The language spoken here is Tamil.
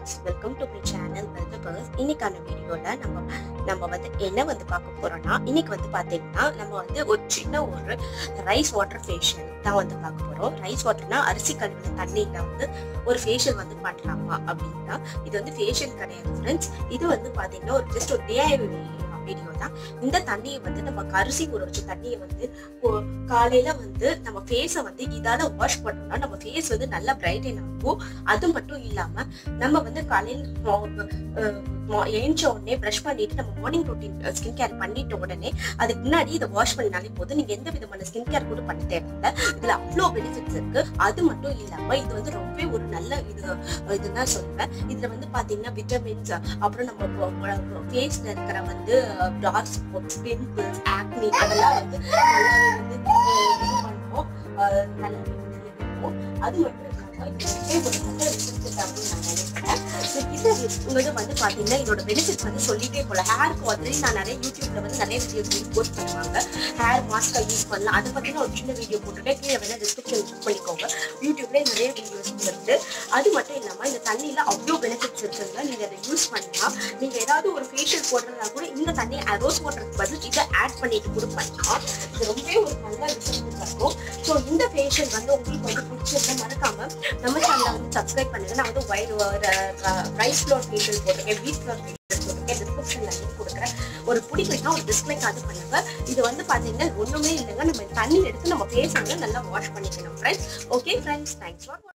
friends welcome to my channel வெல்கபர்ஸ் இன்னைக்கான வீடியோவில் நம்ம நம்ம வந்து என்ன வந்து பார்க்க போறோம்னா இன்னைக்கு வந்து பார்த்தீங்கன்னா நம்ம வந்து ஒரு சின்ன ஒரு ரைஸ் வாட்டர் ஃபேஷியல் தான் வந்து பார்க்க போறோம் ரைஸ் வாட்டர்னா அரிசி கழுவின தண்ணியில வந்து ஒரு ஃபேஷியல் வந்து பண்ணலாமா அப்படின்னா இது வந்து ஃபேஷியல் கிடையாது ஃப்ரெண்ட்ஸ் இது வந்து பார்த்தீங்கன்னா ஒரு ஜஸ்ட் ஒரு டிஐவி வீடியோ தான் இந்த தண்ணியை வந்து நம்ம அரிசி ஊற வச்ச தண்ணியை வந்து கொ- காலையில வந்து நம்ம ஃபேஸை வந்து இதால வாஷ் பண்ணோம்னா நம்ம ஃபேஸ் வந்து நல்லா பிரைட்டன் ஆகும் அது மட்டும் இல்லாம நம்ம வந்து காலையில் எழுந்த உடனே ப்ரஷ் பண்ணிட்டு நம்ம மார்னிங் ரொட்டீன் ஸ்கின் கேர் பண்ணிட்ட உடனே அதுக்கு முன்னாடி இதை வாஷ் பண்ணினாலே போதும் நீங்க எந்த விதமான ஸ்கின் கேர் கூட பண்ண தேவையில்லை இதுல அவ்வளோ பெனிஃபிட்ஸ் இருக்கு அது மட்டும் இல்லாம இது வந்து ரொம்பவே ஒரு நல்ல இது இதுதான் சொல்லுவேன் இதுல வந்து பாத்தீங்கன்னா விட்டமின்ஸ் அப்புறம் நம்ம ஃபேஸ்ல இருக்கிற வந்து டார்க் ஸ்பாட்ஸ் பிம்பிள்ஸ் ஆக்னி அதெல்லாம் வந்து நல்லாவே வந்து அஹ், இது பண்ணுவோம் அஹ், நல்லாவே வந்து இருக்கும் அது மட்டும் இல்லாம இது ரொம்பவே ஒரு நல்ல ரிசல்ட் அப்படின்னு நான் நினைக்கிறேன் So, இது இது வந்து பாத்தீங்கன்னா இதோட பெனிஃபிட்ஸ் வந்து சொல்லிட்டே போல ஹேருக்கு வந்து நான் நிறைய யூடியூப்ல வந்து நிறைய வீடியோஸ் போஸ்ட் பண்ணுவாங்க ஹேர் மாஸ்கா யூஸ் பண்ணலாம் அதை பத்தி நான் ஒரு சின்ன வீடியோ போட்டுருக்கேன் கீழே வேணா டிஸ்கிரிப்ஷன் செக் பண்ணிக்கோங்க யூடியூப்ல நிறைய வீடியோஸ் இருக்கு அது மட்டும் இல்லாம இந்த தண்ணியில அவ்வளோ பெனிஃபிட்ஸ் இருக்குங்க நீங்க அதை யூஸ் பண்ணலாம் நீங்க ஏதாவது ஒரு ஃபேஷியல் போடுறதா கூட இந்த தண்ணியை ரோஸ் வாட்டருக்கு பதில் இதை ஆட் பண்ணிட்டு கூட பண்ணலாம் இது ரொம்பவே ஒரு நல்ல ரிசல்ட் இருக்கும் ஸோ இந்த ஃபேஷியல் வந்து உங்களுக்கு வந்து பிடிச்சிருந்தா மறக்காம நம்ம சேனலை வந்து சப்ஸ்கிரைப் பண்ணுங்க நான் வந்து ஒயிட் ரைஸ் ஃப்ளோர் ஃபேஷியல் போட்டிருக்கேன் வீட் ஃப்ளோர் ஃபேஷியல் போட்டிருக்கேன் டிஸ்கிரிப்ஷன்ல லிங்க் கொடுக்குறேன் ஒரு பிடிக்கலைன்னா ஒரு டிஸ்லைக் அது பண்ணுங்க இது வந்து பாத்தீங்கன்னா ஒண்ணுமே இல்லைங்க நம்ம தண்ணி எடுத்து நம்ம ஃபேஸ் வந்து நல்லா வாஷ் பண்ணிக்கணும் friends okay friends thanks for